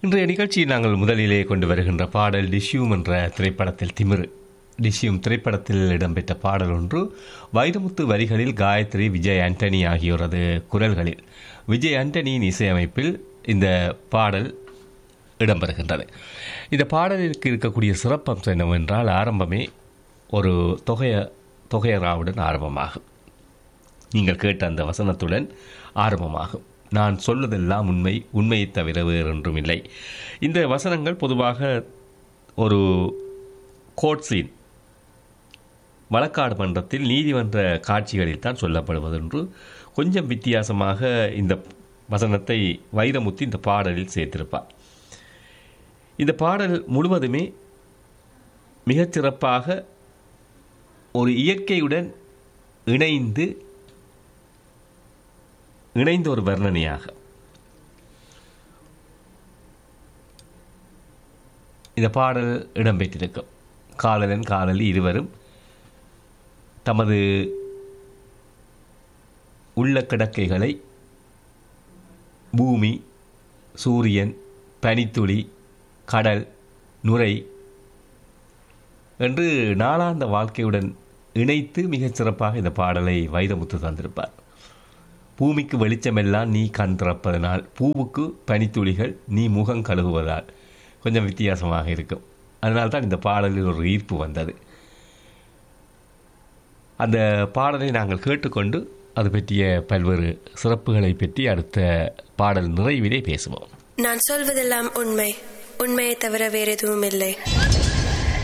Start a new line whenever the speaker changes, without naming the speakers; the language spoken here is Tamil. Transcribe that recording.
இன்றைய நிகழ்ச்சியில் நாங்கள் முதலிலே கொண்டு வருகின்ற பாடல் டிஷ்யூம் என்ற திரைப்படத்தில் திமிரு டிஷ்யூம் திரைப்படத்தில் இடம்பெற்ற பாடல் ஒன்று வைரமுத்து வரிகளில் காயத்ரி விஜய் ஆண்டனி ஆகியோரது குரல்களில் விஜய் ஆண்டனியின் இசையமைப்பில் இந்த பாடல் இடம்பெறுகின்றது இந்த பாடலிற்கு இருக்கக்கூடிய சிறப்பம்சம் என்னவென்றால் ஆரம்பமே ஒரு தொகைய தொகையராவுடன் ஆரம்பமாகும் நீங்கள் கேட்ட அந்த வசனத்துடன் ஆரம்பமாகும் நான் சொல்வதெல்லாம் உண்மை உண்மையை தவிர வேறொன்றும் இல்லை இந்த வசனங்கள் பொதுவாக ஒரு கோர்ட் சீன் வழக்காடு மன்றத்தில் நீதிமன்ற காட்சிகளில் தான் சொல்லப்படுவதென்று கொஞ்சம் வித்தியாசமாக இந்த வசனத்தை வைரமுத்து இந்த பாடலில் சேர்த்திருப்பார் இந்த பாடல் முழுவதுமே மிகச்சிறப்பாக ஒரு இயற்கையுடன் இணைந்து இணைந்த ஒரு வர்ணனையாக இந்த பாடல் இடம்பெற்றிருக்கும் காதலன் காதலி இருவரும் தமது உள்ள கிடக்கைகளை பூமி சூரியன் பனித்துளி கடல் நுரை என்று நாளாந்த வாழ்க்கையுடன் இணைத்து மிகச் சிறப்பாக இந்த பாடலை வைரமுத்து தந்திருப்பார் பூமிக்கு வெளிச்சமெல்லாம் நீ கண் திறப்பதனால் பூவுக்கு பனித்துளிகள் நீ முகம் கழுவுவதால் கொஞ்சம் வித்தியாசமாக இருக்கும் அதனால் தான் இந்த பாடலில் ஒரு ஈர்ப்பு வந்தது அந்த பாடலை நாங்கள் கேட்டுக்கொண்டு அது பற்றிய பல்வேறு சிறப்புகளை பற்றி அடுத்த பாடல் நிறைவிலே பேசுவோம்
நான் சொல்வதெல்லாம் உண்மை உண்மையை தவிர வேறு எதுவும் இல்லை